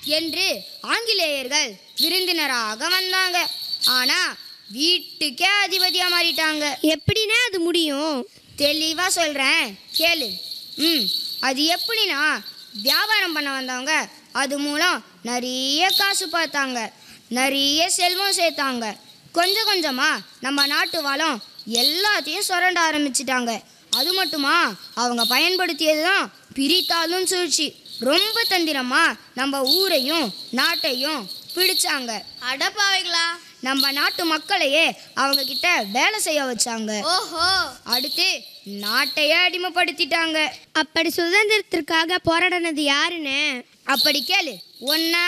என்று ஆங்கிலேயர்கள் விருந்தினராக வந்தாங்க ஆனா வீட்டுக்கே அதிபதியா மாறிட்டாங்க எப்படிண்ணே அது முடியும் தெளிவா சொல்றேன் கேளு ம் அது எப்படின்னா வியாபாரம் பண்ண வந்தவங்க அது மூலம் நிறைய காசு பார்த்தாங்க நிறைய செல்வம் சேர்த்தாங்க கொஞ்சம் கொஞ்சமா நம்ம நாட்டு வளம் எல்லாத்தையும் சுரண்ட ஆரம்பிச்சிட்டாங்க அது மட்டுமா அவங்க பயன்படுத்தியது தான் பிரித்தாலும் சூழ்ச்சி ரொம்ப தந்திரமா நம்ம ஊரையும் நாட்டையும் பிடிச்சாங்க அடப்பாவைகளா நம்ம நாட்டு மக்களையே அவங்க கிட்ட வேலை செய்ய வச்சாங்க ஓஹோ அடுத்து நாட்டையே அடிமைப்படுத்திட்டாங்க அப்படி சுதந்திரத்திற்காக போராடினது யாருண்ணே அப்படி கேளு ஒன்னா